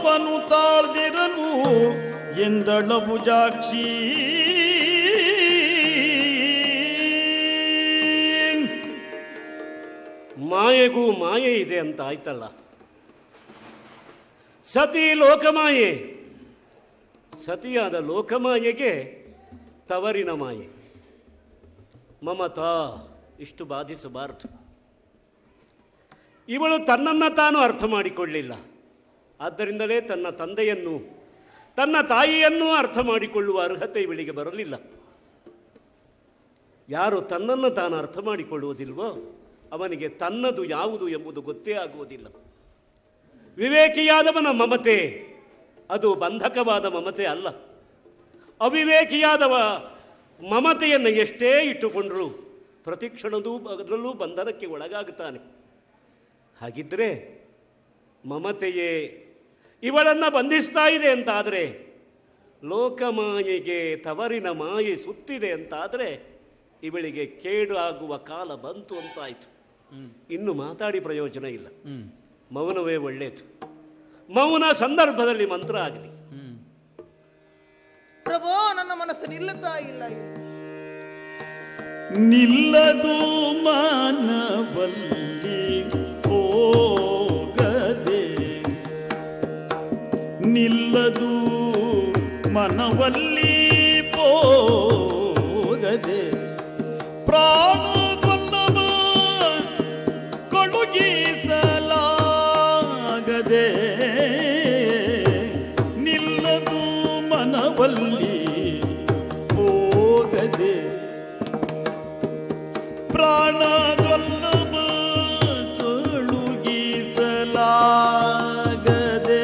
ಮನವನು ತಾಳ್ದಿರಲು ಎಂದಳ ಭುಜಾಕ್ಷಿ ಮಾಯೆಗೂ ಮಾಯೆ ಇದೆ ಅಂತ ಆಯ್ತಲ್ಲ ಸತಿ ಲೋಕಮಾಯೆ ಸತಿಯಾದ ಲೋಕಮಾಯೆಗೆ ತವರಿನ ಮಾಯೆ ಮಮತಾ ಇಷ್ಟು ಬಾಧಿಸಬಾರದು ಇವಳು ತನ್ನನ್ನು ತಾನು ಅರ್ಥ ಮಾಡಿಕೊಳ್ಳಿಲ್ಲ ಆದ್ದರಿಂದಲೇ ತನ್ನ ತಂದೆಯನ್ನು ತನ್ನ ತಾಯಿಯನ್ನೂ ಅರ್ಥ ಮಾಡಿಕೊಳ್ಳುವ ಅರ್ಹತೆ ಇವಳಿಗೆ ಬರಲಿಲ್ಲ ಯಾರು ತನ್ನನ್ನು ತಾನು ಅರ್ಥ ಮಾಡಿಕೊಳ್ಳುವುದಿಲ್ವೋ ಅವನಿಗೆ ತನ್ನದು ಯಾವುದು ಎಂಬುದು ಗೊತ್ತೇ ಆಗುವುದಿಲ್ಲ ವಿವೇಕಿಯಾದವನ ಮಮತೆ ಅದು ಬಂಧಕವಾದ ಮಮತೆ ಅಲ್ಲ ಅವಿವೇಕಿಯಾದವ ಮಮತೆಯನ್ನು ಎಷ್ಟೇ ಇಟ್ಟುಕೊಂಡರೂ ಪ್ರತಿಕ್ಷಣದೂ ಅದರಲ್ಲೂ ಬಂಧನಕ್ಕೆ ಒಳಗಾಗುತ್ತಾನೆ ಹಾಗಿದ್ದರೆ ಮಮತೆಯೇ ಇವಳನ್ನು ಬಂಧಿಸ್ತಾ ಇದೆ ಅಂತಾದರೆ ಲೋಕಮಾಯೆಗೆ ತವರಿನ ಮಾಯೆ ಸುತ್ತಿದೆ ಅಂತಾದರೆ ಇವಳಿಗೆ ಕೇಡು ಆಗುವ ಕಾಲ ಬಂತು ಅಂತಾಯಿತು ಇನ್ನು ಮಾತಾಡಿ ಪ್ರಯೋಜನ ಇಲ್ಲ ಮೌನವೇ ಒಳ್ಳೆಯದು ಮೌನ ಸಂದರ್ಭದಲ್ಲಿ ಮಂತ್ರ ಆಗಲಿ ಪ್ರಭೋ ನನ್ನ ಮನಸ್ಸು ನಿಲ್ಲುತ್ತಾ ಇಲ್ಲ ನಿಲ್ಲದು ಮಾನವಲ್ಲಿ ಹೋಗದೆ ನಿಲ್ಲದು ಮನವಲ್ಲಿ ಹೋಗದೆ ಪ್ರಾಣದಲ್ಲವ ಕೊಡುಗಿಸಲಾಗದೆ ನಿಲ್ಲದು ಮನವಲ್ಲಿ ಹೋಗದೆ ಪ್ರಾಣದಲ್ಲವ ತೊಳುಗಿಸಲಾಗದೆ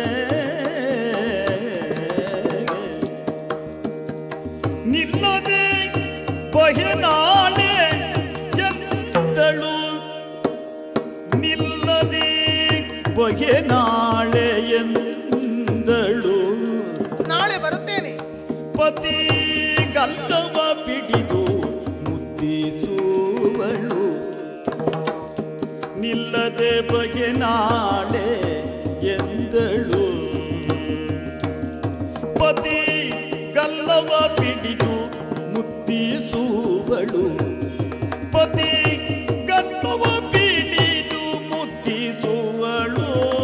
ನಿಲ್ಲದೆ ಬಹಿನಾಳೆ ಎಂದಳು ನಿಲ್ಲದೆ ಬಗೆನಾಳೆ ಎಂದಳು ನಾಳೆ ಬರುತ್ತೇನೆ ಪತಿ ಗಲ್ಲವ ಪಿಡಿದು ಮುದ್ದಿಸುವಳು ನಿಲ್ಲದೆ ಬಗೆ ನಾಳೆ ಎಂದಳು ಪತಿ ಗಲ್ಲವ ಪಿಡಿದು ಮುದ್ದಿಸುವಳು ಪತಿ ಗಲ್ಲವ ಪಿಡಿದು ಮುದ್ದಿಸುವಳು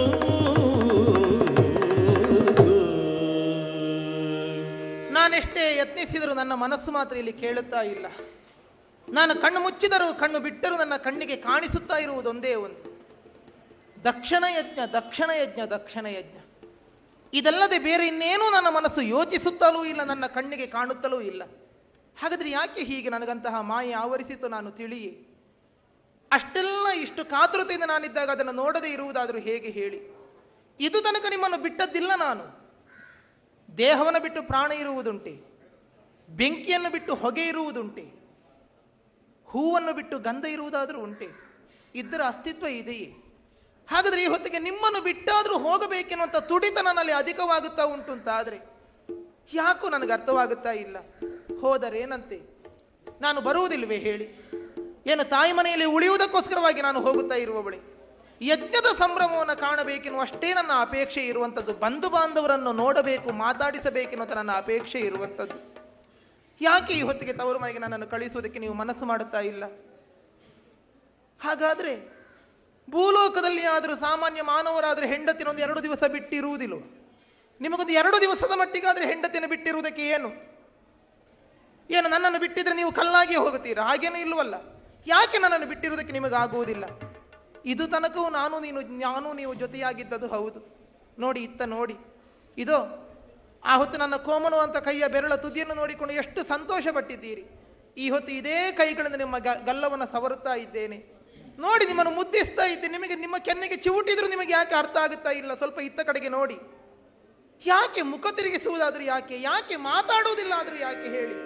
ನಾನೆಷ್ಟೇ ಯತ್ನಿಸಿದರೂ ನನ್ನ ಮನಸ್ಸು ಮಾತ್ರ ಇಲ್ಲಿ ಕೇಳುತ್ತಾ ಇಲ್ಲ ನಾನು ಕಣ್ಣು ಮುಚ್ಚಿದರೂ ಕಣ್ಣು ಬಿಟ್ಟರೂ ನನ್ನ ಕಣ್ಣಿಗೆ ಕಾಣಿಸುತ್ತಾ ಇರುವುದೊಂದೇ ಒಂದು ದಕ್ಷಿಣ ಯಜ್ಞ ದಕ್ಷಿಣ ಯಜ್ಞ ದಕ್ಷಿಣ ಯಜ್ಞ ಇದಲ್ಲದೆ ಬೇರೆ ಇನ್ನೇನೂ ನನ್ನ ಮನಸ್ಸು ಯೋಚಿಸುತ್ತಲೂ ಇಲ್ಲ ನನ್ನ ಕಣ್ಣಿಗೆ ಕಾಣುತ್ತಲೂ ಇಲ್ಲ ಹಾಗಾದರೆ ಯಾಕೆ ಹೀಗೆ ನನಗಂತಹ ಮಾಯೆ ಆವರಿಸಿತು ನಾನು ತಿಳಿಯೇ ಅಷ್ಟೆಲ್ಲ ಇಷ್ಟು ಕಾತುರತೆಯಿಂದ ನಾನಿದ್ದಾಗ ಅದನ್ನು ನೋಡದೇ ಇರುವುದಾದರೂ ಹೇಗೆ ಹೇಳಿ ಇದು ತನಕ ನಿಮ್ಮನ್ನು ಬಿಟ್ಟದ್ದಿಲ್ಲ ನಾನು ದೇಹವನ್ನು ಬಿಟ್ಟು ಪ್ರಾಣ ಇರುವುದುಂಟೆ ಬೆಂಕಿಯನ್ನು ಬಿಟ್ಟು ಹೊಗೆ ಇರುವುದುಂಟೆ ಹೂವನ್ನು ಬಿಟ್ಟು ಗಂಧ ಇರುವುದಾದರೂ ಉಂಟೆ ಇದರ ಅಸ್ತಿತ್ವ ಇದೆಯೇ ಹಾಗಾದರೆ ಈ ಹೊತ್ತಿಗೆ ನಿಮ್ಮನ್ನು ಬಿಟ್ಟಾದರೂ ಹೋಗಬೇಕೆನ್ನುವಂಥ ತುಡಿತ ನನ್ನಲ್ಲಿ ಅಧಿಕವಾಗುತ್ತಾ ಉಂಟು ಅಂತ ಆದರೆ ಯಾಕೂ ನನಗೆ ಅರ್ಥವಾಗುತ್ತಾ ಇಲ್ಲ ಹೋದರೇನಂತೆ ನಾನು ಬರುವುದಿಲ್ವೇ ಹೇಳಿ ಏನು ತಾಯಿ ಮನೆಯಲ್ಲಿ ಉಳಿಯುವುದಕ್ಕೋಸ್ಕರವಾಗಿ ನಾನು ಹೋಗುತ್ತಾ ಇರುವವಳೆ ಯಜ್ಞದ ಸಂಭ್ರಮವನ್ನು ಕಾಣಬೇಕೆನ್ನುವ ಅಷ್ಟೇ ನನ್ನ ಅಪೇಕ್ಷೆ ಇರುವಂಥದ್ದು ಬಂಧು ಬಾಂಧವರನ್ನು ನೋಡಬೇಕು ಮಾತಾಡಿಸಬೇಕೆನ್ನುವಂಥ ನನ್ನ ಅಪೇಕ್ಷೆ ಇರುವಂಥದ್ದು ಯಾಕೆ ಈ ಹೊತ್ತಿಗೆ ತವರು ಮನೆಗೆ ನನ್ನನ್ನು ಕಳಿಸುವುದಕ್ಕೆ ನೀವು ಮನಸ್ಸು ಮಾಡುತ್ತಾ ಇಲ್ಲ ಹಾಗಾದರೆ ಭೂಲೋಕದಲ್ಲಿ ಆದರೂ ಸಾಮಾನ್ಯ ಮಾನವರಾದರೆ ಹೆಂಡತಿನ ಒಂದು ಎರಡು ದಿವಸ ಬಿಟ್ಟಿರುವುದಿಲ್ಲ ನಿಮಗೊಂದು ಎರಡು ದಿವಸದ ಮಟ್ಟಿಗಾದರೆ ಹೆಂಡತಿನ ಬಿಟ್ಟಿರುವುದಕ್ಕೆ ಏನು ಏನು ನನ್ನನ್ನು ಬಿಟ್ಟಿದ್ರೆ ನೀವು ಕಲ್ಲಾಗಿ ಹೋಗುತ್ತೀರಾ ಹಾಗೇನೂ ಇಲ್ಲವಲ್ಲ ಯಾಕೆ ನನ್ನನ್ನು ಬಿಟ್ಟಿರುವುದಕ್ಕೆ ನಿಮಗಾಗುವುದಿಲ್ಲ ಇದು ತನಕವೂ ನಾನು ನೀನು ನಾನು ನೀವು ಜೊತೆಯಾಗಿದ್ದದು ಹೌದು ನೋಡಿ ಇತ್ತ ನೋಡಿ ಇದೋ ಆ ಹೊತ್ತು ನನ್ನ ಕೋಮಲು ಅಂತ ಕೈಯ ಬೆರಳ ತುದಿಯನ್ನು ನೋಡಿಕೊಂಡು ಎಷ್ಟು ಸಂತೋಷ ಪಟ್ಟಿದ್ದೀರಿ ಈ ಹೊತ್ತು ಇದೇ ಕೈಗಳಿಂದ ನಿಮ್ಮ ಗ ಗಲ್ಲವನ್ನು ಸವರುತ್ತಾ ಇದ್ದೇನೆ ನೋಡಿ ನಿಮ್ಮನ್ನು ಮುದ್ದಿಸ್ತಾ ಇದ್ದೇನೆ ನಿಮಗೆ ನಿಮ್ಮ ಕೆನ್ನೆಗೆ ಚಿವುಟಿದ್ರು ನಿಮಗೆ ಯಾಕೆ ಅರ್ಥ ಆಗುತ್ತಾ ಇಲ್ಲ ಸ್ವಲ್ಪ ಇತ್ತ ಕಡೆಗೆ ನೋಡಿ ಯಾಕೆ ಮುಖ ತಿರುಗಿಸುವುದಾದ್ರೂ ಯಾಕೆ ಯಾಕೆ ಮಾತಾಡುವುದಿಲ್ಲ ಆದ್ರೂ ಯಾಕೆ ಹೇಳಿ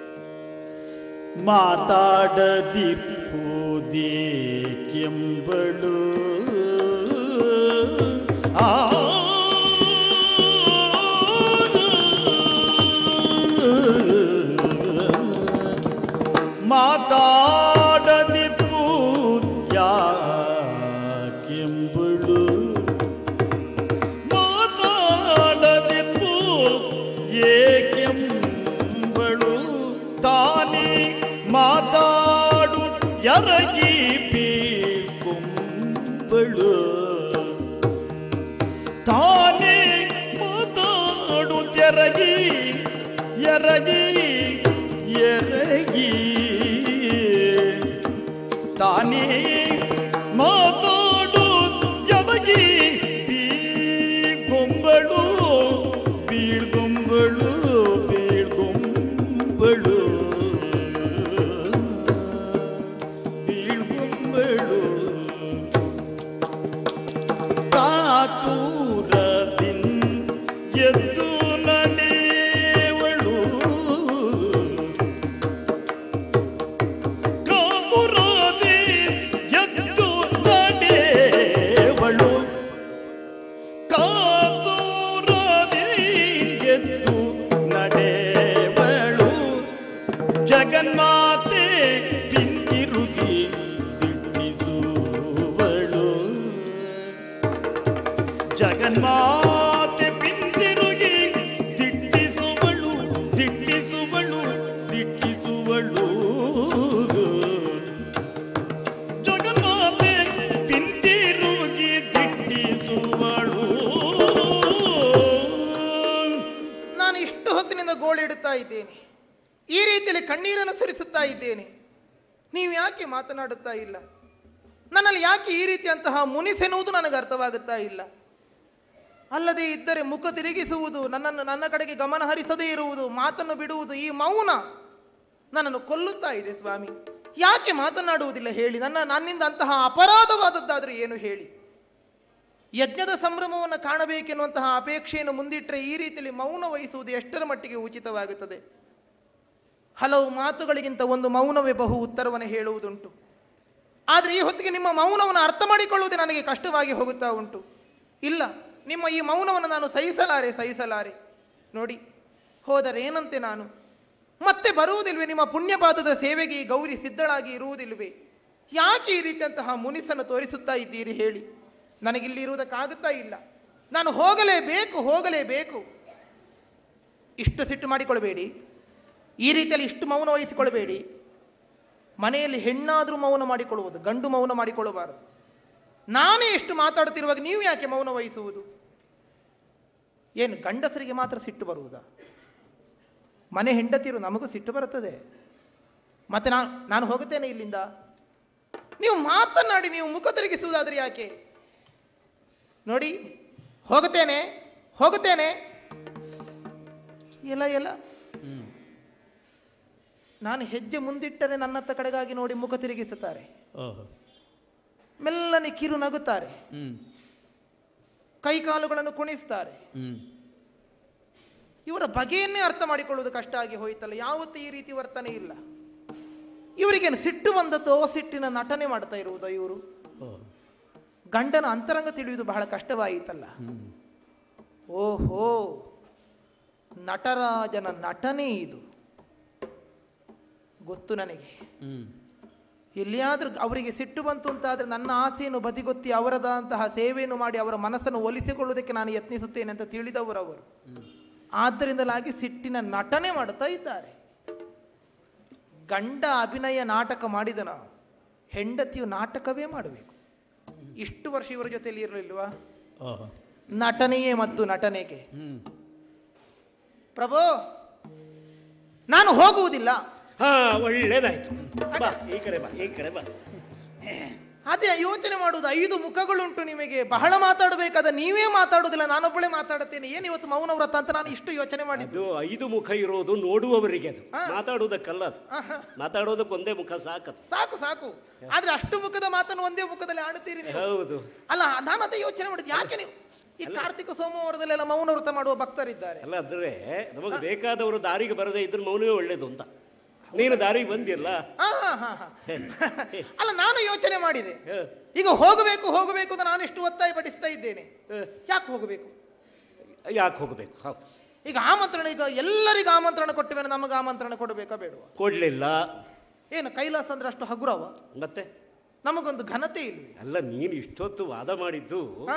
ಮಾತಾಡದಿಪ್ಪುದೇಕೆಂಬಳು ಆ ಮಾತಾಡದಿಪ್ಪು ಯಾಕೆಂಬಳು ಮಾತಾಡದಿಪ್ಪು ಎರಗಿ ಎರಗಿ ಎರಗಿ ತಾನೇ ಮಾತಾಡು ಎದಗಿ ಬೀಳ್ಗೊಂಬಳು ಬೀಳ್ಗೊಂಬಳು ಬೀಳ್ಗೊಂಬಳು ಬೀಳ್ಗೊಂಬಳು ಕಾತೂರದಿನ್ ಎದ್ದು ನಡೆವಳು ಕಾತುರದಿ ಎದ್ದು ನಡೆವಳು ಕಾತುರದಿ ಎದ್ದು ನಡೆವಳು ಜಗನ್ಮಾತೆ ತಿಂತಿರುಗಿ ದಿಟ್ಟಿಸುವಳು ಜಗನ್ಮಾತೆ ಪಿಂತಿರುಗಿ ದಿಟ್ಟಿಸುವಳು ದಿಟ್ಟಿಸುವಳು ದಿಟ್ಟಿಸುವಳು ಜಗನ್ಮಾತೆ ಪಿಂತಿರುಗಿ ದಿಟ್ಟಿಸುವಳು ನಾನು ಇಷ್ಟು ಹೊತ್ತಿನಿಂದ ಗೋಳಿಡುತ್ತಾ ಇದ್ದೇನೆ ಈ ರೀತಿಯಲ್ಲಿ ಕಣ್ಣೀರನ್ನು ಸುರಿಸುತ್ತಾ ಇದ್ದೇನೆ ನೀವು ಯಾಕೆ ಮಾತನಾಡುತ್ತಾ ಇಲ್ಲ ನನ್ನಲ್ಲಿ ಯಾಕೆ ಈ ರೀತಿಯಂತಹ ಮುನಿಸೆನ್ನುವುದು ನನಗೆ ಅರ್ಥವಾಗುತ್ತಾ ಇಲ್ಲ ಅಲ್ಲದೆ ಇದ್ದರೆ ಮುಖ ತಿರುಗಿಸುವುದು ನನ್ನನ್ನು ನನ್ನ ಕಡೆಗೆ ಗಮನ ಹರಿಸದೇ ಇರುವುದು ಮಾತನ್ನು ಬಿಡುವುದು ಈ ಮೌನ ನನ್ನನ್ನು ಕೊಲ್ಲುತ್ತಾ ಇದೆ ಸ್ವಾಮಿ ಯಾಕೆ ಮಾತನಾಡುವುದಿಲ್ಲ ಹೇಳಿ ನನ್ನ ನನ್ನಿಂದ ಅಂತಹ ಅಪರಾಧವಾದದ್ದಾದರೂ ಏನು ಹೇಳಿ ಯಜ್ಞದ ಸಂಭ್ರಮವನ್ನು ಕಾಣಬೇಕೆನ್ನುವಂತಹ ಅಪೇಕ್ಷೆಯನ್ನು ಮುಂದಿಟ್ಟರೆ ಈ ರೀತಿಯಲ್ಲಿ ಮೌನ ವಹಿಸುವುದು ಎಷ್ಟರ ಮಟ್ಟಿಗೆ ಉಚಿತವಾಗುತ್ತದೆ ಹಲವು ಮಾತುಗಳಿಗಿಂತ ಒಂದು ಮೌನವೇ ಬಹು ಉತ್ತರವನ್ನು ಹೇಳುವುದುಂಟು ಆದರೆ ಈ ಹೊತ್ತಿಗೆ ನಿಮ್ಮ ಮೌನವನ್ನು ಅರ್ಥ ಮಾಡಿಕೊಳ್ಳುವುದೇ ನನಗೆ ಕಷ್ಟವಾಗಿ ಹೋಗುತ್ತಾ ಉಂಟು ಇಲ್ಲ ನಿಮ್ಮ ಈ ಮೌನವನ್ನು ನಾನು ಸಹಿಸಲಾರೆ ಸಹಿಸಲಾರೆ ನೋಡಿ ಹೋದರೇನಂತೆ ನಾನು ಮತ್ತೆ ಬರುವುದಿಲ್ವೇ ನಿಮ್ಮ ಪುಣ್ಯಪಾದದ ಸೇವೆಗೆ ಈ ಗೌರಿ ಸಿದ್ಧಳಾಗಿ ಇರುವುದಿಲ್ವೇ ಯಾಕೆ ಈ ರೀತಿಯಂತಹ ಮುನಿಸನ್ನು ತೋರಿಸುತ್ತಾ ಇದ್ದೀರಿ ಹೇಳಿ ನನಗಿಲ್ಲಿ ಇರುವುದಕ್ಕಾಗುತ್ತಾ ಇಲ್ಲ ನಾನು ಹೋಗಲೇಬೇಕು ಹೋಗಲೇಬೇಕು ಇಷ್ಟು ಸಿಟ್ಟು ಮಾಡಿಕೊಳ್ಳಬೇಡಿ ಈ ರೀತಿಯಲ್ಲಿ ಇಷ್ಟು ಮೌನ ವಹಿಸಿಕೊಳ್ಳಬೇಡಿ ಮನೆಯಲ್ಲಿ ಹೆಣ್ಣಾದರೂ ಮೌನ ಮಾಡಿಕೊಳ್ಳುವುದು ಗಂಡು ಮೌನ ಮಾಡಿಕೊಳ್ಳಬಾರದು ನಾನೇ ಎಷ್ಟು ಮಾತಾಡುತ್ತಿರುವಾಗ ನೀವು ಯಾಕೆ ಮೌನ ವಹಿಸುವುದು ಏನು ಗಂಡಸರಿಗೆ ಮಾತ್ರ ಸಿಟ್ಟು ಬರುವುದಾ ಮನೆ ಹೆಂಡತಿರು ನಮಗೂ ಸಿಟ್ಟು ಬರುತ್ತದೆ ಮತ್ತೆ ನಾನು ನಾನು ಹೋಗುತ್ತೇನೆ ಇಲ್ಲಿಂದ ನೀವು ಮಾತನಾಡಿ ನೀವು ಮುಖ ತಿರುಗಿಸುವುದಾದ್ರೆ ಯಾಕೆ ನೋಡಿ ಹೋಗುತ್ತೇನೆ ಹೋಗುತ್ತೇನೆ ಎಲ್ಲ ಎಲ್ಲ ನಾನು ಹೆಜ್ಜೆ ಮುಂದಿಟ್ಟರೆ ನನ್ನತ್ತ ಕಡೆಗಾಗಿ ನೋಡಿ ಮುಖ ತಿರುಗಿಸುತ್ತಾರೆ ಓಹೋ ಮೆಲ್ಲನೆ ಕಿರು ನಗುತ್ತಾರೆ ಹ್ಮ್ ಕೈಕಾಲುಗಳನ್ನು ಕುಣಿಸ್ತಾರೆ ಹ್ಮ್ ಇವರ ಬಗೆಯನ್ನೇ ಅರ್ಥ ಮಾಡಿಕೊಳ್ಳುವುದು ಕಷ್ಟ ಆಗಿ ಹೋಯ್ತಲ್ಲ ಯಾವತ್ತೂ ಈ ರೀತಿ ವರ್ತನೆ ಇಲ್ಲ ಇವರಿಗೇನು ಸಿಟ್ಟು ಬಂದದ್ದೋ ಸಿಟ್ಟಿನ ನಟನೆ ಮಾಡ್ತಾ ಇರುವುದೋ ಇವರು ಓ ಗಂಡನ ಅಂತರಂಗ ತಿಳಿಯುವುದು ಬಹಳ ಕಷ್ಟವಾಯಿತಲ್ಲ ಹ್ಮ್ ಓಹೋ ನಟರಾಜನ ನಟನೆ ಇದು ಗೊತ್ತು ನನಗೆ ಹ್ಮ್ ಎಲ್ಲಿಯಾದ್ರೂ ಅವರಿಗೆ ಸಿಟ್ಟು ಬಂತು ಅಂತಾದರೆ ನನ್ನ ಆಸೆಯನ್ನು ಬದಿಗೊತ್ತಿ ಅವರದಂತಹ ಸೇವೆಯನ್ನು ಮಾಡಿ ಅವರ ಮನಸ್ಸನ್ನು ಒಲಿಸಿಕೊಳ್ಳುವುದಕ್ಕೆ ನಾನು ಯತ್ನಿಸುತ್ತೇನೆ ಅಂತ ತಿಳಿದವರು ಅವರು ಆದ್ದರಿಂದಲಾಗಿ ಸಿಟ್ಟಿನ ನಟನೆ ಮಾಡ್ತಾ ಇದ್ದಾರೆ ಗಂಡ ಅಭಿನಯ ನಾಟಕ ಮಾಡಿದನ ಹೆಂಡತಿಯು ನಾಟಕವೇ ಮಾಡಬೇಕು ಇಷ್ಟು ವರ್ಷ ಇವರ ಜೊತೆಯಲ್ಲಿ ಇರಲಿಲ್ವಾ ಓಹೋ ನಟನೆಯೇ ಮತ್ತು ನಟನೆಗೆ ಹ್ಮ್ ಪ್ರಭು ನಾನು ಹೋಗುವುದಿಲ್ಲ ಹಾ ಒಳ್ಳೇದಾಯ್ತು ಬಾ ಈ ಕಡೆ ಬಾ ಈ ಕಡೆ ಬಾ ಅದೇ ಯೋಚನೆ ಮಾಡುವುದು ಐದು ಮುಖಗಳುಂಟು ನಿಮಗೆ ಬಹಳ ಮಾತಾಡಬೇಕಾದ ನೀವೇ ಮಾತಾಡುವುದಿಲ್ಲ ನಾನೊಬ್ಬಳೇ ಮಾತಾಡುತ್ತೇನೆ ಏನು ಇವತ್ತು ಮೌನ ವ್ರತ ಅಂತ ನಾನು ಇಷ್ಟು ಯೋಚನೆ ಮಾಡಿದ್ದು ಅದು ಐದು ಮುಖ ಇರೋದು ನೋಡುವವರಿಗೆ ಅದು ಹಾ. ಮಾತಾಡುವುದಕ್ಕಲ್ಲ ಅದು ಆಹಾ, ಮಾತಾಡೋದಕ್ಕೆ ಒಂದೇ ಮುಖ ಸಾಕದು ಸಾಕು ಸಾಕು ಆದ್ರೆ ಅಷ್ಟು ಮುಖದ ಮಾತನ್ನು ಒಂದೇ ಮುಖದಲ್ಲಿ ಆಡುತ್ತೀರಿ ನೀವು ಹೌದು ಅಲ್ಲ ನಾನು ಅದೇ ಯೋಚನೆ ಮಾಡಿದ್ದು ಯಾಕೆ ನೀವು ಈ ಕಾರ್ತಿಕ ಸೋಮವಾರದಲ್ಲೆಲ್ಲ ಮೌನ ವ್ರತ ಮಾಡುವ ಭಕ್ತರಿದ್ದಾರೆ ಅಲ್ಲ ಅಂದ್ರೆ ನಮಗೆ ಬೇಕಾದವರು ದಾರಿಗೆ ಬರದೇ ಇದ್ರೆ ಮೌನವೇ ಒಳ್ಳೇದು ಅಂತ ನೀನು ದಾರಿಗೆ ಬಂದಿಲ್ಲ ಆ, ಹಾ, ಹಾ, ಹಾ. ಅಲ್ಲ ನಾನು ಯೋಚನೆ ಮಾಡಿದೆ ಹ, ಈಗ ಹೋಗಬೇಕು ಹೋಗಬೇಕು ಅಂತ ನಾನು ಎಷ್ಟು ಒತ್ತಾಯ ಪಡಿಸ್ತಾ ಇದ್ದೇನೆ ಹ. ಯಾಕೆ ಹೋಗಬೇಕು ಯಾಕೆ ಹೋಗಬೇಕು ಹೌದು ಈಗ ಆಮಂತ್ರಣ ಈಗ ಎಲ್ಲರಿಗೂ ಆಮಂತ್ರಣ ಕೊಟ್ಟ ಮೇಲೆ ನಮಗೆ ಆಮಂತ್ರಣ ಕೊಡಬೇಕಾ ಬೇಡವಾ ಕೊಡ್ಲಿಲ್ಲ ಏನು ಕೈಲಾಸ ಅಂದ್ರೆ ಅಷ್ಟು ಹಗುರವ ಮತ್ತೆ ನಮಗೊಂದು ಘನತೆ ಇಲ್ಲ ಅಲ್ಲ ನೀನು ಇಷ್ಟೊತ್ತು ವಾದ ಮಾಡಿದ್ದು ಹಾ.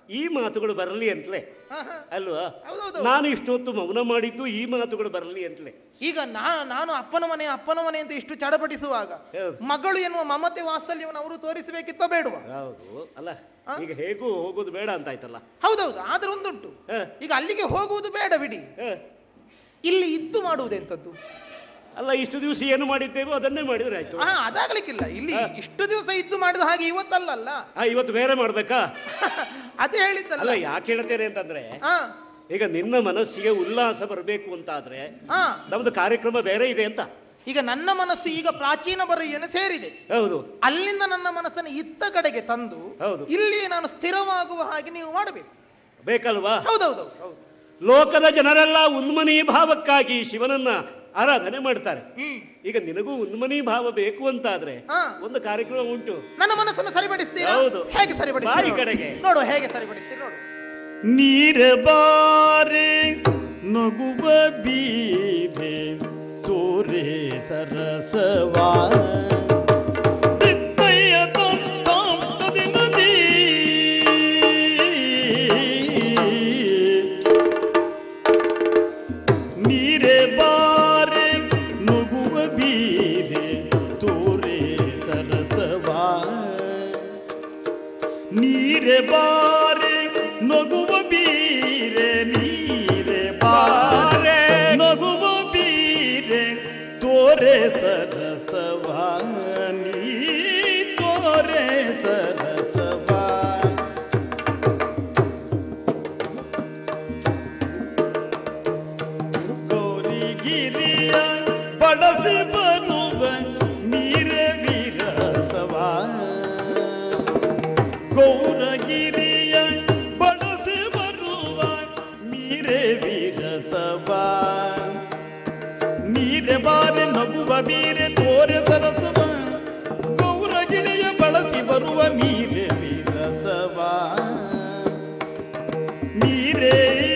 ಈ ಮಾತುಗಳು ಬರಲಿ ಅಂತಲೇ ಹಾ, ಹಾ. ಅಲ್ವಾ ಹೌದೌದು. ನಾನು ಇಷ್ಟೊತ್ತು ಮೌನ ಮಾಡಿದ್ದು ಈ ಮಾತುಗಳು ಬರಲಿ ಅಂತಲೇ ಈಗ ನಾ ನಾನು ಅಪ್ಪನ ಮನೆ ಅಪ್ಪನ ಮನೆ ಅಂತ ಇಷ್ಟು ಚಡಪಡಿಸುವಾಗ ಹೌದು. ಮಗಳು ಎನ್ನುವ ಮಮತೆ ವಾತ್ಸಲ್ಯವನ್ನು ಅವರು ತೋರಿಸಬೇಕಿತ್ತ ಬೇಡುವ ಹೌದು ಅಲ್ಲ ಆ? ಈಗ ಹೇಗೂ ಹೋಗೋದು ಬೇಡ ಅಂತ ಆಯ್ತಲ್ಲ ಹೌದೌದು ಆದ್ರೆ ಒಂದುಂಟು ಹ. ಈಗ ಅಲ್ಲಿಗೆ ಹೋಗುವುದು ಬೇಡ ಬಿಡಿ ಹ. ಇಲ್ಲಿ ಇದ್ದು ಮಾಡುವುದೆಂತದ್ದು ಅಲ್ಲ ಇಷ್ಟು ದಿವಸ ಏನು ಮಾಡಿದ್ದೇವೋ ಅದನ್ನೇ ಮಾಡಿದ್ರೆ ಆಯ್ತು ಹಾ ಅದಾಗ್ಲಿಕ್ಕಿಲ್ಲ ಇಲ್ಲಿ ಇಷ್ಟು ದಿವಸ ಇದ್ದು ಮಾಡಿದ ಹಾಗೆ ಇವತ್ತಲ್ಲಲ್ಲ ಆ ಇವತ್ತು ಬೇರೆ ಮಾಡ್ಬೇಕಾ ಅದೇ ಹೇಳಿದ್ದಲ್ಲ ಅಲ್ಲ ಯಾಕೆ ಹೇಳ್ತೇನೆ ಅಂತಂದ್ರೆ ಹಾ ಈಗ ನಿನ್ನ ಮನಸ್ಸಿಗೆ ಉಲ್ಲಾಸ ಬರಬೇಕು ಅಂತ ಆದ್ರೆ ಹಾ ನಮ್ದು ಕಾರ್ಯಕ್ರಮ ಬೇರೆ ಇದೆ ಅಂತ ಈಗ ನನ್ನ ಮನಸ್ಸು ಈಗ ಪ್ರಾಚೀನ ಬರೆಯನ್ನು ಸೇರಿದೆ ಹೌದು ಅಲ್ಲಿಂದ ನನ್ನ ಮನಸ್ಸನ್ನು ಇತ್ತ ಕಡೆಗೆ ತಂದು ಹೌದು. ಇಲ್ಲಿ ನಾನು ಸ್ಥಿರವಾಗುವ ಹಾಗೆ ನೀವು ಮಾಡಬೇಕು ಬೇಕಲ್ವಾ ಹೌದೌದು ಹೌದು ಲೋಕದ ಜನರೆಲ್ಲ ಉನ್ಮನಿ ಭಾವಕ್ಕಾಗಿ ಶಿವನನ್ನ ಆರಾಧನೆ ಮಾಡ್ತಾರೆ ಹ್ಮ್ ಈಗ ನಿನಗೂ ಉನ್ಮನಿ ಭಾವ ಬೇಕು ಅಂತಾದ್ರೆ ಹಾ. ಒಂದು ಕಾರ್ಯಕ್ರಮ ಉಂಟು ನನ್ನ ಮನಸ್ಸನ್ನು ಸರಿಪಡಿಸ್ತೀರಾ ಹೌದು. ಹೇಗೆ ಸರಿಪಡಿಸ್ತೀರಾ ಬಾಯಿ ನೋಡು. ಕಡೆಗೆ. ನೋಡು ಹೇಗೆ ಸರಿಪಡಿಸ್ತೀರಿ ನೋಡು ನೀರ ಬಾರೆ ನಗುವ ಬೀರೆ ತೋರೆ ಸರಸವಾ ತಿತ್ತಯ್ಯ ತೊಂ ತೊಂ ತದಿಮದಿ. ನೀರೆ ಬಾರೆ ನಗುವ ಬೀರೆ ತೋರೆ ಸರಸವಾ ನೀರೆ ಬಾರೆ ನಗುವ ಬೀರೆ ನೀರೆ ಬಾರೆ ನಗುವ ಬೀರೆ ತೋರೆ ಸರಸವಾ ನೀ ತೋರೆ ಸರಸವಾ ಗೌರಿಗಿರಿಯ ಬಳಸಿ ಬರುವ ನೀರೆ ವಿರಸವಾ ಗೌರಗಿರಿಯ ಬಳಸಿ ಬರುವ ನೀರೆ ವೀರಸವ ನೀರೆ ಬಾರೆ ನಗುವ ಬೀರೆ ತೋರೆ ಸರಸವ ಗೌರಗಿಳಿಯ ಬಳಸಿ ಬರುವ ನೀರೆ ವೀರಸವ ನೀರೇ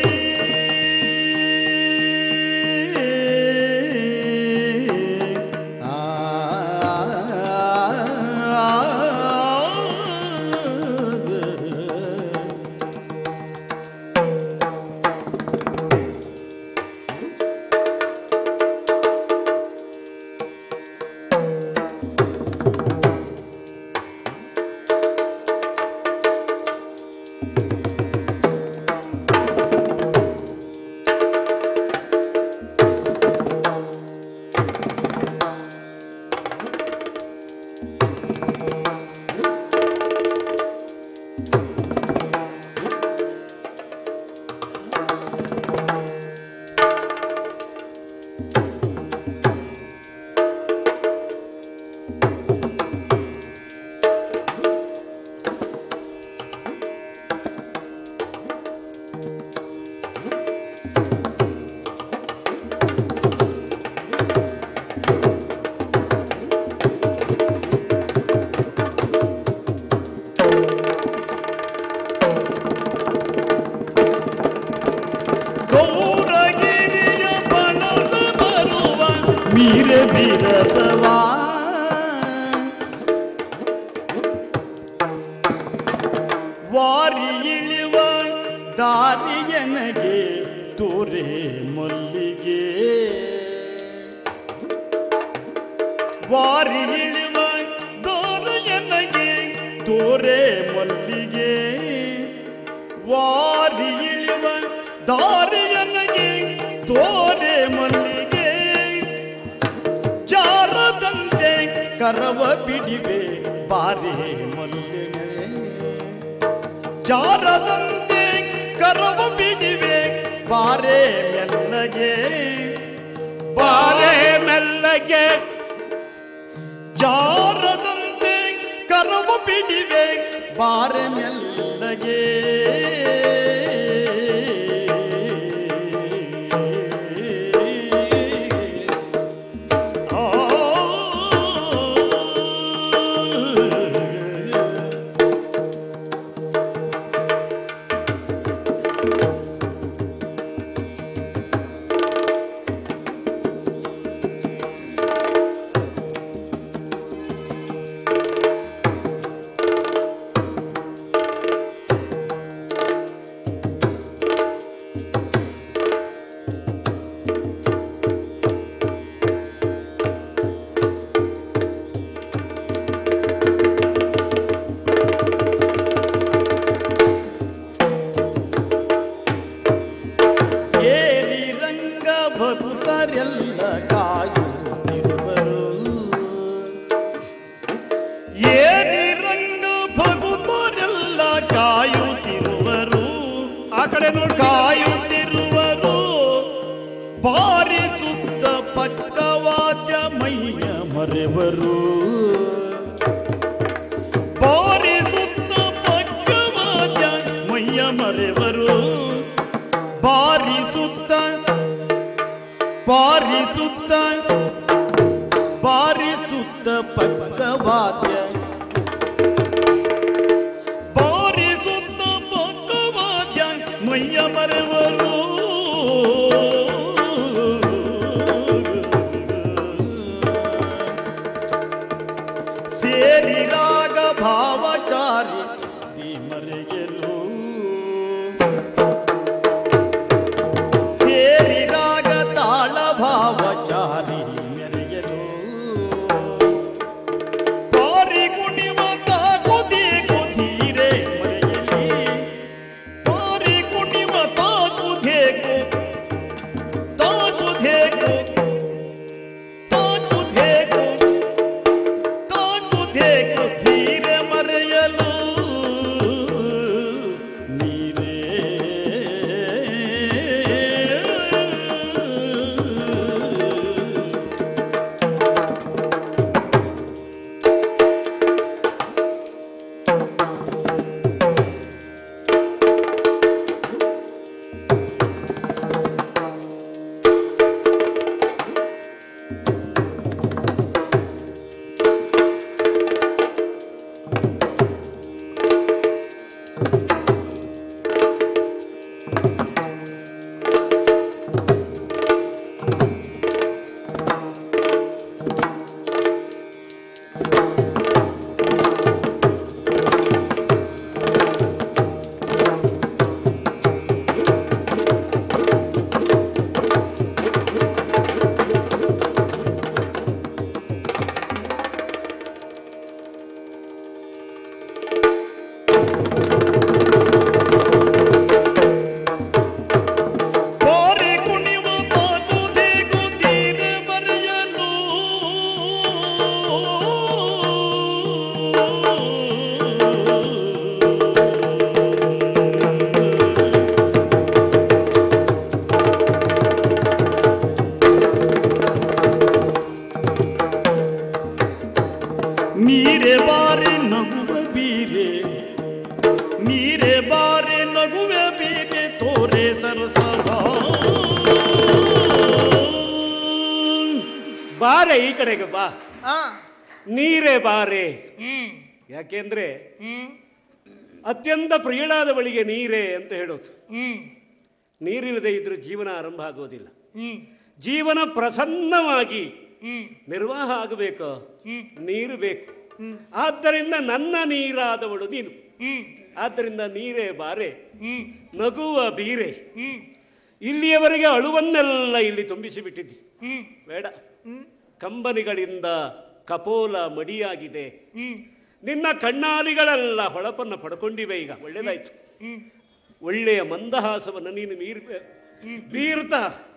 ಗೌರಗಿರಿಯ ಬಳಸ ಬರುವ ಮೀರೆ ಬಿರಸವಾ ವಾರಿ ಇಳಿವ ದಾರಿಯನಗೆ ತೋರೆ ಮಲ್ಲಿಗೆ ವಾರಿ ಇಳಿವ ದಾರಿಯನಗೆ ತೋರೆ ಮಲ್ಲಿಗೆ ವಾರಿ ಇಳಿವ ದಾರಿಯನಗೆ ತೋರೆ ಮಲ್ಲಿಗೆ ಜಾರದಂತೆ ಕರವ ಬಿಡಿವೆ ಬಾರೆ ಮಲ್ಲಿಗೆ ಜಾರದಂತೆ ಕರವ ಬಿಡಿವೆ ಬಾರೆ ಮೆಲ್ಲಗೆ ಬಾರೆ ಮೆಲ್ಲಗೆ ಜಾರದಂತೆ ಕರವ ಬಿಡಿವೆ ಬಾರೆ ಮೆಲ್ಲಗೆ ಮರೆವರು ಬಾರಿಸುತ್ತ ಪಕ್ಕವಾದ ಮೈಯ ಮರೆವರು ಬಾರಿಸುತ್ತ ಬಾರಿಸುತ್ತ ಬಾರಿಸುತ್ತ ಪಕ್ಕವಾದ್ಯ ಬಾರಿಸುತ್ತ ಪಕ್ಕವಾದ್ಯ ಮೈಯ ಮರೆವರು ಸೇರಿ ರಾಗ ಭಾವಚಾರಿ ಈ ಮರೆಯಲು ಸೇರಿ ರಾಗ ತಾಳ ಭಾವಚಾರಿ ಮೆರೆಯಲು ಪಾರಿ ಕುಣಿವ ತಾಕುದೇ ಕುಧೀರೆ ಮರೆಯಲಿ ಪಾರಿ ಕುಣಿವ ತಾಕುದೇಕು ತಾಕುದೇಕು ತಾಕುದೇಕು ತಾಕುದೇಕು ಧೀರೆ ಮರೆಯಲು ನೀರೇ ಕೋರಿ ಕುಣಿವ ತಾಕುದೇಕು ತೀರೆ ಮರೆಯಲು ನೀರೆ ಬಾರಿ ನಗುವ ಬೀರೆ ನೀರೆ ಬಾರಿ ನಗುವೆ ಬೀರೆ ತೋರೆ ಸರಸಭ ಬಾರೆ ಈ ಕಡೆಗೆ ಬಾ ಆ ನೀರೇ ಬಾರೆ ಹ್ಮ್ ಯಾಕೆಂದ್ರೆ ಹ್ಮ್ ಅತ್ಯಂತ ಪ್ರಿಯಳಾದವಳಿಗೆ ನೀರೇ ಅಂತ ಹೇಳೋದು ಹ್ಮ್ ನೀರಿಲ್ಲದೆ ಇದ್ರೂ ಜೀವನ ಆರಂಭ ಆಗೋದಿಲ್ಲ ಹ್ಮ್ ಜೀವನ ಪ್ರಸನ್ನವಾಗಿ ಹ್ಮ್ ನಿರ್ವಾಹ ಆಗಬೇಕು ಹ್ಮ್ ನೀರು ಬೇಕು ಹ್ಮ್ ಆದ್ದರಿಂದ ನನ್ನ ನೀರಾದವಳು ನೀನು ಹ್ಮ್ ಆದ್ದರಿಂದ ನೀರೇ ಬಾರೆ ಹ್ಮ್ ನಗುವ ಬೀರೆ ಹ್ಮ್ ಇಲ್ಲಿಯವರೆಗೆ ಅಳುವನ್ನೆಲ್ಲ ಇಲ್ಲಿ ತುಂಬಿಸಿ ಬಿಟ್ಟಿದ್ದಿ ಹ್ಮ್ ಬೇಡ ಹ್ಮ್ ಕಂಬನಿಗಳಿಂದ ಕಪೋಲ ಮಡಿಯಾಗಿದೆ ಹ್ಮ್ ನಿನ್ನ ಕಣ್ಣಾಲಿಗಳೆಲ್ಲ ಹೊಳಪನ್ನು ಪಡ್ಕೊಂಡಿವೆ ಈಗ ಒಳ್ಳೇದಾಯ್ತು ಹ್ಮ್ ಒಳ್ಳೆಯ ಮಂದಹಾಸವನ್ನು ನೀನು ಮೀರ್ ಬೀರ್ತಾ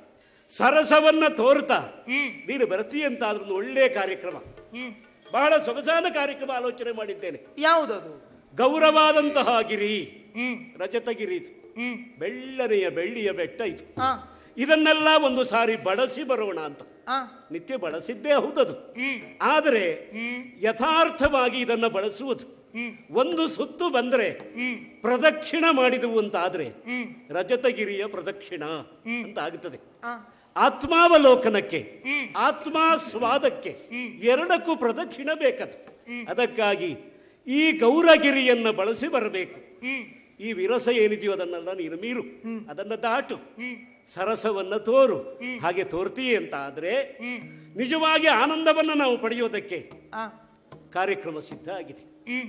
ಸರಸವನ್ನ ತೋರ್ತಾ ಹ್ಮ್ ನೀನು ಬರ್ತೀಯಂತ ಒಂದು ಒಳ್ಳೆಯ ಕಾರ್ಯಕ್ರಮ ಹ್ಮ್ ಬಹಳ ಸೊಗಸಾದ ಕಾರ್ಯಕ್ರಮ ಆಲೋಚನೆ ಮಾಡಿದ್ದೇನೆ ಯಾವುದದು ಗೌರವಾದಂತಹ ಗಿರಿ ಹ್ಮ್ ರಜತಗಿರಿ ಇದು ಹ್ಮ್ ಬೆಳ್ಳನೆಯ ಬೆಳ್ಳಿಯ ಬೆಟ್ಟ ಇದು ಆ ಇದನ್ನೆಲ್ಲ ಒಂದು ಸಾರಿ ಬಳಸಿ ಬರೋಣ ಅಂತ ಆ ನಿತ್ಯ ಬಳಸಿದ್ದೇ ಹೌದದು ಹ್ಮ್ ಆದರೆ ಹ್ಮ್ ಯಥಾರ್ಥವಾಗಿ ಇದನ್ನು ಬಳಸುವುದು ಹ್ಮ್ ಒಂದು ಸುತ್ತು ಬಂದರೆ ಹ್ಮ್ ಪ್ರದಕ್ಷಿಣ ಮಾಡಿದವು ಅಂತ ಆದ್ರೆ ಹ್ಮ್ ರಜತಗಿರಿಯ ಪ್ರದಕ್ಷಿಣ ಅಂತ ಆಗುತ್ತದೆ ಆ ಆತ್ಮಾವಲೋಕನಕ್ಕೆ ಹ್ಮ್. ಆತ್ಮ ಸ್ವಾದಕ್ಕೆ ಹ್ಮ್. ಎರಡಕ್ಕೂ ಪ್ರದಕ್ಷಿಣ ಬೇಕದು ಅದಕ್ಕಾಗಿ ಈ ಗೌರಗಿರಿಯನ್ನು ಬಳಸಿ ಬರಬೇಕು ಹ್ಮ್ ಈ ವಿರಸ ಏನಿದೆಯೋ ಅದನ್ನೆಲ್ಲ ನೀನು ಮೀರು ಅದನ್ನ ದಾಟು ಹ್ಮ್ ಸರಸವನ್ನ ತೋರು ಹಾಗೆ ತೋರ್ತೀಯ ಅಂತ ಆದ್ರೆ ಹ್ಮ್ ನಿಜವಾಗಿ ಆನಂದವನ್ನು ನಾವು ಪಡೆಯೋದಕ್ಕೆ ಆ ಕಾರ್ಯಕ್ರಮ ಸಿದ್ಧ ಆಗಿದೆ ಹ್ಮ್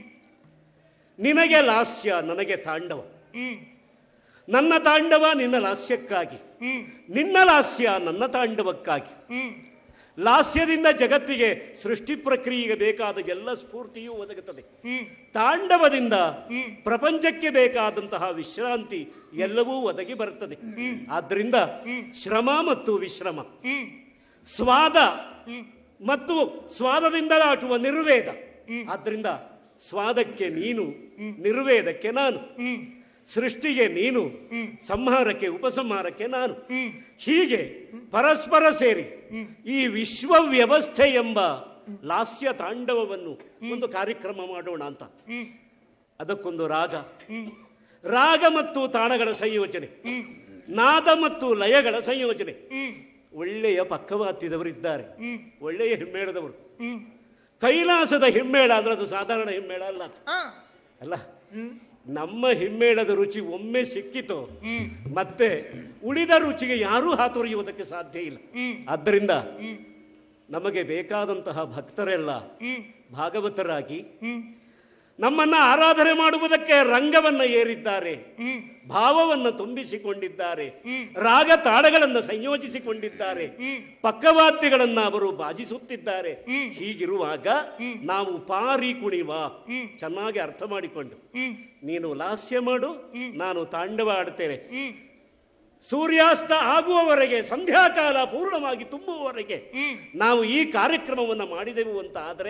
ನಿನಗೆ ಲಾಸ್ಯ ನನಗೆ ತಾಂಡವ ಹ್ಮ್ ನನ್ನ ತಾಂಡವ ನಿನ್ನ ಲಾಸ್ಯಕ್ಕಾಗಿ ಹ್ಮ್ ನಿನ್ನ ಲಾಸ್ಯ ನನ್ನ ತಾಂಡವಕ್ಕಾಗಿ ಹ್ಮ್ ಲಾಸ್ಯದಿಂದ ಜಗತ್ತಿಗೆ ಸೃಷ್ಟಿ ಪ್ರಕ್ರಿಯೆಗೆ ಬೇಕಾದ ಎಲ್ಲ ಸ್ಫೂರ್ತಿಯೂ ಒದಗುತ್ತದೆ ಹ್ಮ್ ತಾಂಡವದಿಂದ ಹ್ಮ್. ಪ್ರಪಂಚಕ್ಕೆ ಬೇಕಾದಂತಹ ವಿಶ್ರಾಂತಿ ಎಲ್ಲವೂ ಒದಗಿ ಬರುತ್ತದೆ ಆದ್ದರಿಂದ ಶ್ರಮ ಮತ್ತು ವಿಶ್ರಮ ಹ್ಮ್ ಸ್ವಾದ ಹ್ಮ್ ಮತ್ತು ಸ್ವಾದದಿಂದ ದಾಟುವ ನಿರ್ವೇದ ಆದ್ದರಿಂದ ಸ್ವಾದಕ್ಕೆ ನೀನು ನಿರ್ವೇದಕ್ಕೆ ನಾನು ಹ್ಮ್ ಸೃಷ್ಟಿಗೆ ನೀನು ಸಂಹಾರಕ್ಕೆ ಉಪಸಂಹಾರಕ್ಕೆ ನಾನು ಹ್ಮ್ ಹೀಗೆ ಪರಸ್ಪರ ಸೇರಿ ಈ ವಿಶ್ವ ವ್ಯವಸ್ಥೆ ಎಂಬ ಲಾಸ್ಯ ತಾಂಡವವನ್ನು ಒಂದು ಕಾರ್ಯಕ್ರಮ ಮಾಡೋಣ ಅಂತ ಅದಕ್ಕೊಂದು ರಾಗ ರಾಗ ಮತ್ತು ತಾಳಗಳ ಸಂಯೋಜನೆ ನಾದ ಮತ್ತು ಲಯಗಳ ಸಂಯೋಜನೆ ಒಳ್ಳೆಯ ಪಕ್ಕವಾದ್ಯದವರಿದ್ದಾರೆ ಒಳ್ಳೆಯ ಹಿಮ್ಮೇಳದವರು ಕೈಲಾಸದ ಹಿಮ್ಮೇಳ ಅಂದ್ರೆ ಅದು ಸಾಧಾರಣ ಹಿಮ್ಮೇಳ ಅಲ್ಲ ಅದು. ಆ, ಅಲ್ಲ ನಮ್ಮ ಹಿಮ್ಮೇಳದ ರುಚಿ ಒಮ್ಮೆ ಸಿಕ್ಕಿತು ಮತ್ತೆ ಉಳಿದ ರುಚಿಗೆ ಯಾರೂ ಹಾತೊರೆಯುವುದಕ್ಕೆ ಸಾಧ್ಯ ಇಲ್ಲ ಆದ್ದರಿಂದ ನಮಗೆ ಬೇಕಾದಂತಹ ಭಕ್ತರೆಲ್ಲ ಭಾಗವತರಾಗಿ ನಮ್ಮನ್ನ ಆರಾಧನೆ ಮಾಡುವುದಕ್ಕೆ ರಂಗವನ್ನ ಏರಿದ್ದಾರೆ ಭಾವವನ್ನು ತುಂಬಿಸಿಕೊಂಡಿದ್ದಾರೆ ರಾಗ ತಾಳಗಳನ್ನು ಸಂಯೋಜಿಸಿಕೊಂಡಿದ್ದಾರೆ ಪಕ್ಕವಾದ್ಯಗಳನ್ನ ಅವರು ಬಾಜಿಸುತ್ತಿದ್ದಾರೆ ಹೀಗಿರುವಾಗ ನಾವು ಪಾರಿ ಕುಣಿವ ಚೆನ್ನಾಗಿ ಅರ್ಥ ಮಾಡಿಕೊಂಡು ನೀನು ಲಾಸ್ಯ ಮಾಡು ನಾನು ತಾಂಡವ ಆಡ್ತೇನೆ ಸೂರ್ಯಾಸ್ತ ಆಗುವವರೆಗೆ ಸಂಧ್ಯಾಕಾಲ ಪೂರ್ಣವಾಗಿ ತುಂಬುವವರೆಗೆ ನಾವು ಈ ಕಾರ್ಯಕ್ರಮವನ್ನು ಮಾಡಿದೆವು ಅಂತ ಆದರೆ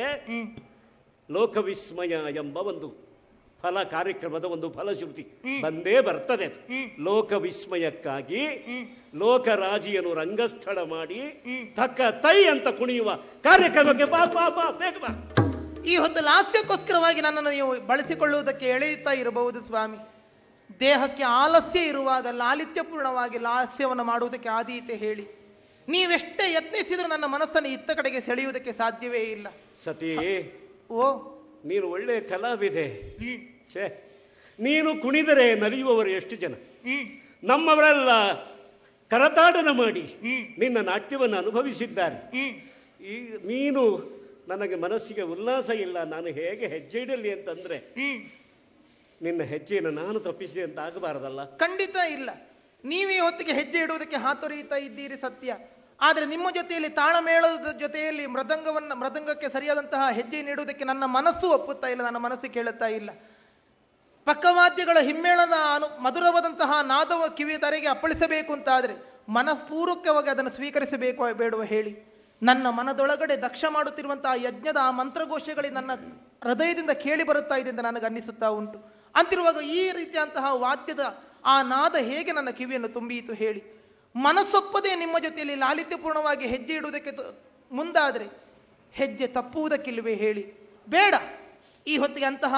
ಲೋಕವಿಸ್ಮಯ ಎಂಬ ಒಂದು ಫಲ ಕಾರ್ಯಕ್ರಮದ ಒಂದು ಫಲಶ್ರುತಿ ಬಂದೇ ಬರ್ತದೆ ಅದು ಲೋಕವಿಸ್ಮಯಕ್ಕಾಗಿ ಲೋಕರಾಜಿಯನ್ನು ರಂಗಸ್ಥಳ ಮಾಡಿ ತಕ್ಕ ತೈ ಅಂತ ಕುಣಿಯುವ ಕಾರ್ಯಕ್ರಮಕ್ಕೆ ಬಾ ಬಾ ಬಾ ಬೇಗ ಬಾ ಈ ಹೊತ್ತು ಲಾಸ್ಯಕ್ಕೋಸ್ಕರವಾಗಿ ನನ್ನನ್ನು ನೀವು ಬಳಸಿಕೊಳ್ಳುವುದಕ್ಕೆ ಎಳೆಯುತ್ತಾ ಇರಬಹುದು ಸ್ವಾಮಿ ದೇಹಕ್ಕೆ ಆಲಸ್ಯ ಇರುವಾಗ ಲಾಲಿತ್ಯಪೂರ್ಣವಾಗಿ ಲಾಸ್ಯವನ್ನು ಮಾಡುವುದಕ್ಕೆ ಆದೀತೆ ಹೇಳಿ ನೀವೆಷ್ಟೇ ಯತ್ನಿಸಿದರೂ ನನ್ನ ಮನಸ್ಸನ್ನು ಇತ್ತ ಕಡೆಗೆ ಸೆಳೆಯುವುದಕ್ಕೆ ಸಾಧ್ಯವೇ ಇಲ್ಲ ಸತಿ ಓ ನೀನು ಒಳ್ಳೆ ಕಲಾವಿದೆ ಛೇ ನೀನು ಕುಣಿದರೆ ನಲಿಯುವವರು ಎಷ್ಟು ಜನ ನಮ್ಮವರೆಲ್ಲ ಕರತಾಡನ ಮಾಡಿ ನಿನ್ನ ನಾಟ್ಯವನ್ನು ಅನುಭವಿಸಿದ್ದಾರೆ ಈ ನೀನು ನನಗೆ ಮನಸ್ಸಿಗೆ ಉಲ್ಲಾಸ ಇಲ್ಲ ನಾನು ಹೇಗೆ ಹೆಜ್ಜೆ ಇಡಲಿ ಅಂತಂದ್ರೆ ನಿನ್ನ ಹೆಜ್ಜೆಯನ್ನು ನಾನು ತಪ್ಪಿಸಿದೆ ಅಂತ ಆಗಬಾರದಲ್ಲ ಖಂಡಿತ ಇಲ್ಲ ನೀವು ಈ ಹೊತ್ತಿಗೆ ಹೆಜ್ಜೆ ಇಡುವುದಕ್ಕೆ ಹಾತೊರೆಯುತ್ತಾ ಇದ್ದೀರಿ ಸತ್ಯ ಆದರೆ ನಿಮ್ಮ ಜೊತೆಯಲ್ಲಿ ತಾಳಮೇಳದ ಜೊತೆಯಲ್ಲಿ ಮೃದಂಗವನ್ನು ಮೃದಂಗಕ್ಕೆ ಸರಿಯಾದಂತಹ ಹೆಜ್ಜೆ ನೀಡುವುದಕ್ಕೆ ನನ್ನ ಮನಸ್ಸು ಒಪ್ಪುತ್ತಾ ಇಲ್ಲ ನನ್ನ ಮನಸ್ಸು ಕೇಳುತ್ತಾ ಇಲ್ಲ ಪಕ್ಕವಾದ್ಯಗಳ ಹಿಮ್ಮೇಳದ ಅನು ಮಧುರವಾದಂತಹ ನಾದವ ಕಿವಿ ತರೆಗೆ ಅಪ್ಪಳಿಸಬೇಕು ಅಂತಾದರೆ ಮನಪೂರ್ವಕವಾಗಿ ಅದನ್ನು ಸ್ವೀಕರಿಸಬೇಕು ಬೇಡುವ ಹೇಳಿ ನನ್ನ ಮನದೊಳಗಡೆ ದಕ್ಷ ಮಾಡುತ್ತಿರುವಂತಹ ಯಜ್ಞದ ಆ ಮಂತ್ರಘೋಷಗಳೇ ನನ್ನ ಹೃದಯದಿಂದ ಕೇಳಿ ಬರುತ್ತಾ ಇದೆ ಅಂತ ನನಗೆ ಅನ್ನಿಸುತ್ತಾ ಉಂಟು ಅಂತಿರುವಾಗ ಈ ರೀತಿಯಂತಹ ವಾದ್ಯದ ಆ ನಾದ ಹೇಗೆ ನನ್ನ ಕಿವಿಯನ್ನು ತುಂಬಿಯಿತು ಹೇಳಿ ಮನಸ್ಸೊಪ್ಪದೆ ನಿಮ್ಮ ಜೊತೆಯಲ್ಲಿ ಲಾಲಿತ್ಯಪೂರ್ಣವಾಗಿ ಹೆಜ್ಜೆ ಇಡುವುದಕ್ಕೆ ತ- ಮುಂದಾದರೆ ಹೆಜ್ಜೆ ತಪ್ಪುವುದಕ್ಕಿಲ್ವೇ ಹೇಳಿ ಬೇಡ ಈ ಹೊತ್ತಿಗೆ ಅಂತಹ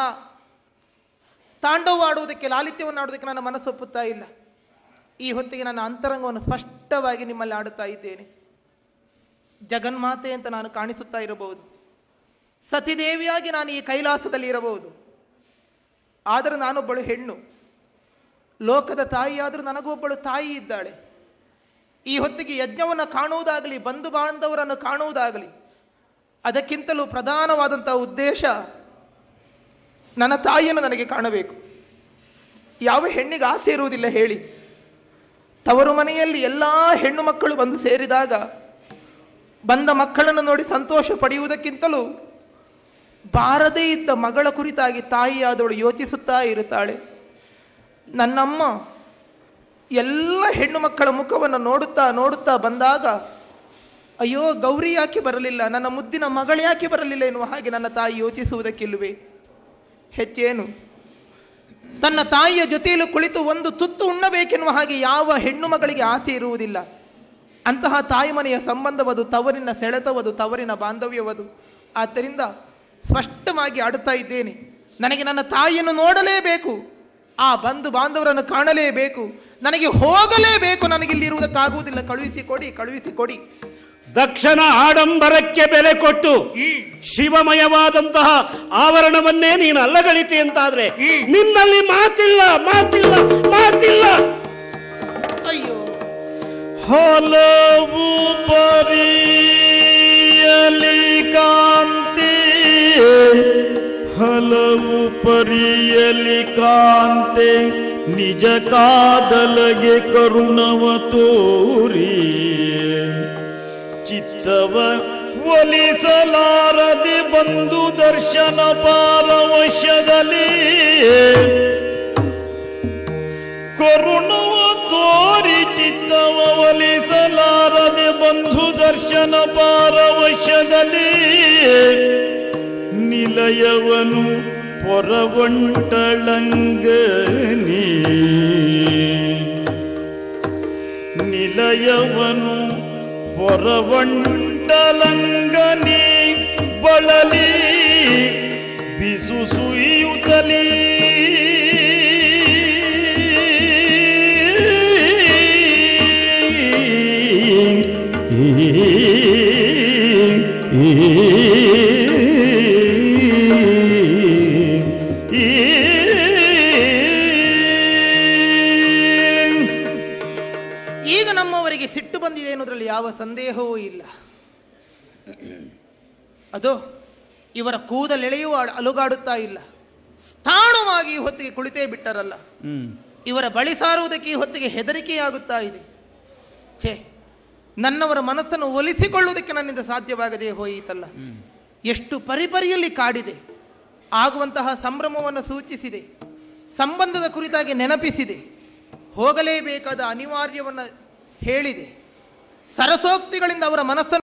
ತಾಂಡವ ಆಡುವುದಕ್ಕೆ ಲಾಲಿತ್ಯವನ್ನು ಆಡುವುದಕ್ಕೆ ನನ್ನ ಮನಸ್ಸು ಒಪ್ಪುತ್ತಾ ಇಲ್ಲ ಈ ಹೊತ್ತಿಗೆ ನನ್ನ ಅಂತರಂಗವನ್ನು ಸ್ಪಷ್ಟವಾಗಿ ನಿಮ್ಮಲ್ಲಿ ಆಡುತ್ತಾ ಇದ್ದೇನೆ ಜಗನ್ಮಾತೆ ಅಂತ ನಾನು ಕಾಣಿಸುತ್ತಾ ಇರಬಹುದು ಸತಿದೇವಿಯಾಗಿ ನಾನು ಈ ಕೈಲಾಸದಲ್ಲಿ ಇರಬಹುದು ಆದರೆ ನಾನೊಬ್ಬಳು ಹೆಣ್ಣು ಲೋಕದ ತಾಯಿಯಾದರೂ ನನಗೊಬ್ಬಳು ತಾಯಿ ಇದ್ದಾಳೆ ಈ ಹೊತ್ತಿಗೆ ಯಜ್ಞವನ್ನು ಕಾಣುವುದಾಗಲಿ ಬಂಧು ಬಾಂಧವರನ್ನು ಕಾಣುವುದಾಗಲಿ ಅದಕ್ಕಿಂತಲೂ ಪ್ರಧಾನವಾದಂಥ ಉದ್ದೇಶ ನನ್ನ ತಾಯಿಯನ್ನು ನನಗೆ ಕಾಣಬೇಕು ಯಾವ ಹೆಣ್ಣಿಗೆ ಆಸೆ ಇರುವುದಿಲ್ಲ ಹೇಳಿ ತವರು ಮನೆಯಲ್ಲಿ ಎಲ್ಲ ಹೆಣ್ಣು ಮಕ್ಕಳು ಬಂದು ಸೇರಿದಾಗ ಬಂದ ಮಕ್ಕಳನ್ನು ನೋಡಿ ಸಂತೋಷ ಪಡೆಯುವುದಕ್ಕಿಂತಲೂ ಬಾರದೇ ಇದ್ದ ಮಗಳ ಕುರಿತಾಗಿ ತಾಯಿಯಾದವಳು ಯೋಚಿಸುತ್ತಾ ಇರುತ್ತಾಳೆ ನನ್ನಮ್ಮ ಎಲ್ಲ ಹೆಣ್ಣು ಮಕ್ಕಳ ಮುಖವನ್ನು ನೋಡುತ್ತಾ ನೋಡುತ್ತಾ ಬಂದಾಗ ಅಯ್ಯೋ ಗೌರಿ ಯಾಕೆ ಬರಲಿಲ್ಲ ನನ್ನ ಮುದ್ದಿನ ಮಗಳು ಯಾಕೆ ಬರಲಿಲ್ಲ ಎನ್ನುವ ಹಾಗೆ ನನ್ನ ತಾಯಿ ಯೋಚಿಸುವುದಕ್ಕಿಲ್ವೇ ಹೆಚ್ಚೇನು ತನ್ನ ತಾಯಿಯ ಜೊತೆಯಲ್ಲಿ ಕುಳಿತು ಒಂದು ತುತ್ತು ಉಣ್ಣಬೇಕೆನ್ನುವ ಹಾಗೆ ಯಾವ ಹೆಣ್ಣು ಮಗಳಿಗೆ ಆಸೆ ಇರುವುದಿಲ್ಲ ಅಂತಹ ತಾಯಿ ಮನೆಯ ಸಂಬಂಧವದು ತವರಿನ ಸೆಳೆತವದು ತವರಿನ ಬಾಂಧವ್ಯವದು ಆದ್ದರಿಂದ ಸ್ಪಷ್ಟವಾಗಿ ಆಡುತ್ತಾ ಇದ್ದೇನೆ ನನಗೆ ನನ್ನ ತಾಯಿಯನ್ನು ನೋಡಲೇಬೇಕು ಆ ಬಂಧು ಬಾಂಧವರನ್ನು ಕಾಣಲೇಬೇಕು ನನಗೆ ಹೋಗಲೇಬೇಕು ನನಗಿಲ್ಲಿರುವುದಕ್ಕಾಗುವುದಿಲ್ಲ ಕಳುಹಿಸಿಕೊಡಿ ಕಳುಹಿಸಿಕೊಡಿ ದಕ್ಷನ ಆಡಂಬರಕ್ಕೆ ಬೆಲೆ ಕೊಟ್ಟು ಶಿವಮಯವಾದಂತಹ ಆವರಣವನ್ನೇ ನೀನು ಅಲ್ಲಗಳಿತಿ ಅಂತಾದ್ರೆ ನಿನ್ನಲ್ಲಿ ಮಾತಿಲ್ಲ ಮಾತಿಲ್ಲ ಮಾತಿಲ್ಲ ಅಯ್ಯೋ ಹಲವು ಪರಿಯಲಿ ಕಾಂತಿ ಹಲವು ಪರಿಯಲಿ ಕಾಂತೆ ನಿಜ ಕಾದಲಗೆ ಕರುಣವ ತೋರಿ ಚಿತ್ತವ ಒಲಿಸಲಾರದೆ ಬಂದು ದರ್ಶನ ಪಾರವಶದಲ್ಲಿ ಕರುಣವ ತೋರಿ ಚಿತ್ತವ ಒಲಿಸಲಾರದೆ ಬಂಧು ದರ್ಶನ ಪಾರವಶದಲ್ಲಿ ನಿಲಯವನು ಪೊರವಂಟಳಂಗನಿ ನಿಲಯವನು ಪೊರವಂಟಲಂಗನಿ ಬಳಲಿ ಬಿಸು ಸುಯಿಯುತ್ತಲೀ ಈಗ ನಮ್ಮವರಿಗೆ ಸಿಟ್ಟು ಬಂದಿದೆ ಅನ್ನೋದ್ರಲ್ಲಿ ಯಾವ ಸಂದೇಹವೂ ಇಲ್ಲ ಅದು ಇವರ ಕೂದಲೆಳೆಯೂ ಆಡ್- ಅಲುಗಾಡುತ್ತಾ ಇಲ್ಲ ಸ್ಥಾಣವಾಗಿ ಈ ಹೊತ್ತಿಗೆ ಕುಳಿತೇ ಬಿಟ್ಟರಲ್ಲ ಇವರ ಬಳಿ ಸಾರುವುದಕ್ಕೆ ಈ ಹೊತ್ತಿಗೆ ಹೆದರಿಕೆಯಾಗುತ್ತಾ ಇದೆ ಛೇ ನನ್ನವರ ಮನಸ್ಸನ್ನು ಒಲಿಸಿಕೊಳ್ಳುವುದಕ್ಕೆ ನನ್ನಿಂದ ಸಾಧ್ಯವಾಗದೆ ಹೋಯಿತಲ್ಲ ಎಷ್ಟು ಪರಿಪರಿಯಲ್ಲಿ ಕಾಡಿದೆ ಆಗುವಂತಹ ಸಂಭ್ರಮವನ್ನು ಸೂಚಿಸಿದೆ ಸಂಬಂಧದ ಕುರಿತಾಗಿ ನೆನಪಿಸಿದೆ ಹೋಗಲೇಬೇಕಾದ ಅನಿವಾರ್ಯವನ್ನು ಹೇಳಿದೆ ಸರಸೋಕ್ತಿಗಳಿಂದ ಅವರ ಮನಸ್ಸನ್ನು